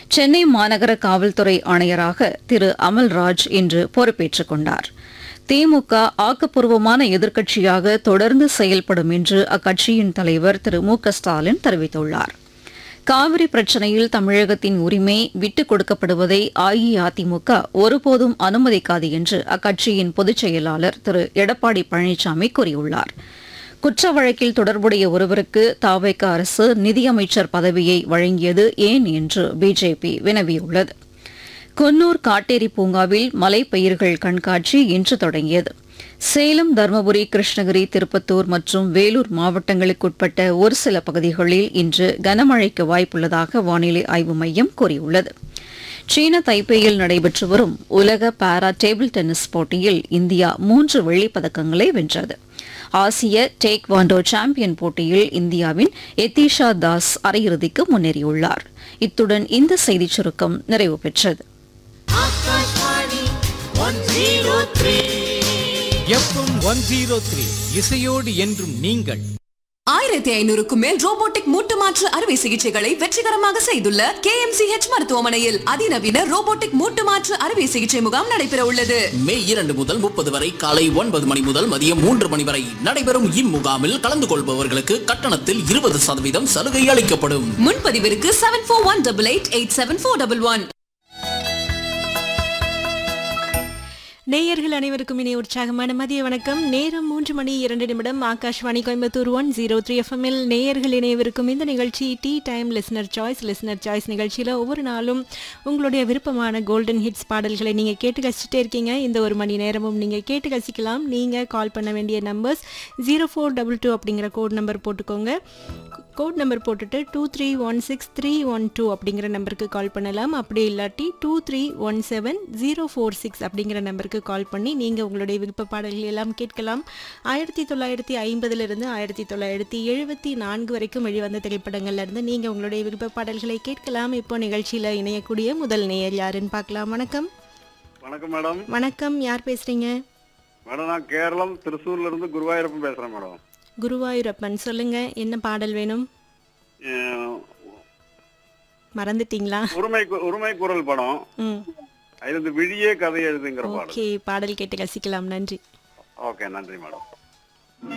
சென்னை மாநகர காவல்துறை ஆணையராக திரு அமல்ராஜ் இன்று பொறுப்பேற்றுக் கொண்டார் திமுக ஆக்கப்பூர்வமான எதிர்க்கட்சியாக தொடர்ந்து செயல்படும் என்று அக்கட்சியின் தலைவர் திரு மு க ஸ்டாலின் தெரிவித்துள்ளார் காவிரி பிரச்சினையில் தமிழகத்தின் உரிமை விட்டுக் கொடுக்கப்படுவதை அஇஅதிமுக ஒருபோதும் அனுமதிக்காது என்று அக்கட்சியின் பொதுச் செயலாளர் திரு எடப்பாடி பழனிசாமி கூறியுள்ளார் குற்ற வழக்கில் தொடர்புடைய ஒருவருக்கு தாவைக்க அரசு நிதியமைச்சர் பதவியை வழங்கியது ஏன் என்று பிஜேபி வினவியுள்ளது குன்னூர் காட்டேரி பூங்காவில் மலைப்பயிர்கள் கண்காட்சி இன்று தொடங்கியது சேலம் தருமபுரி கிருஷ்ணகிரி திருப்பத்தூர் மற்றும் வேலூர் மாவட்டங்களுக்குட்பட்ட ஒரு சில பகுதிகளில் இன்று கனமழைக்கு வாய்ப்புள்ளதாக வானிலை ஆய்வு மையம் கூறியுள்ளது சீன தைப்பேயில் நடைபெற்று வரும் உலக பாரா டேபிள் டென்னிஸ் போட்டியில் இந்தியா மூன்று வெள்ளிப் பதக்கங்களை வென்றது ஆசிய டேக்வாண்டோ சாம்பியன் போட்டியில் இந்தியாவின் எத்தீஷா தாஸ் அரையிறுதிக்கு முன்னேறியுள்ளார் இத்துடன் இந்த செய்திச் சுருக்கம் நிறைவு பெற்றது Akashvani one zero three FM one zero three இசையோடு என்றும் நீங்கள் ஆயிரத்தி ஐநூறுக்கும் மேல் ரோபோட்டிக் மூட்டு மாற்று அறுவை சிகிச்சைகளை வெற்றிகரமாக செய்துள்ள கே மருத்துவமனையில் அதிநவீன ரோபோட்டிக் மூட்டு மாற்று அறுவை சிகிச்சை முகாம் நடைபெற உள்ளது மே இரண்டு முதல் முப்பது வரை காலை ஒன்பது மணி முதல் மதியம் மூன்று மணி வரை நடைபெறும் இம்முகாமில் கலந்து கொள்பவர்களுக்கு கட்டணத்தில் இருபது சதவீதம் சலுகை அளிக்கப்படும் முன்பதிவிற்கு seven four one double eight eight seven four double one நேயர்கள் அனைவருக்கும் இனி உற்சாகமான மதிய வணக்கம் நேரம் மூன்று மணி இரண்டு நிமிடம் Akashvani Coimbatore one zero three எஃப்எம்எல் நேயர்கள் இணையவிருக்கும் இந்த நிகழ்ச்சி tea time listener choice listener choice நிகழ்ச்சியில் ஒவ்வொரு நாளும் உங்களுடைய விருப்பமான கோல்டன் ஹிட்ஸ் பாடல்களை நீங்கள் கேட்டு கசிச்சுட்டே இருக்கீங்க இந்த ஒரு மணி நேரமும் நீங்கள் கேட்டு கசிக்கலாம் நீங்கள் கால் பண்ண வேண்டிய numbers zero four double two அப்படிங்கிற கோட் நம்பர் போட்டுக்கோங்க கோட் நம்பர் போட்டுட்டு two three one six three one two அப்படிங்கிற நம்பருக்கு கால் பண்ணலாம் அப்படி இல்லாட்டி two three one seven zero four six அப்படிங்கிற நம்பருக்கு கால் பண்ணி நீங்கள் உங்களுடைய விருப்ப பாடல்கள் எல்லாம் கேட்கலாம் ஆயிரத்தி தொள்ளாயிரத்தி ஐம்பதுலேருந்து ஆயிரத்தி தொள்ளாயிரத்தி எழுபத்தி நான்கு வரைக்கும் வெளிவந்த திரைப்படங்கள்ல இருந்து நீங்கள் உங்களுடைய விருப்ப பாடல்களை கேட்கலாம் இப்போ நிகழ்ச்சியில் இணையக்கூடிய முதல் நேயர் யாருன்னு பார்க்கலாம் வணக்கம் வணக்கம் மேடம் வணக்கம் யார் பேசுகிறீங்க மேடம் நான் கேரளம் திருசூர்ல இருந்து குருவாயூரப்பன் பேசுறேன் மேடம் குருவாயூரப்பன் சொல்லுங்கள் என்ன பாடல் வேணும் அஹ், மறந்துட்டீங்களா உரிமை கு- உரிமை குரல் படம் ம் அதுல இருந்து விழியே கதை எழுதுங்கிற பாடம் ஓகே பாடல் கேட்டு ரசிக்கலாம் நன்றி ஓகே நன்றி மேடம்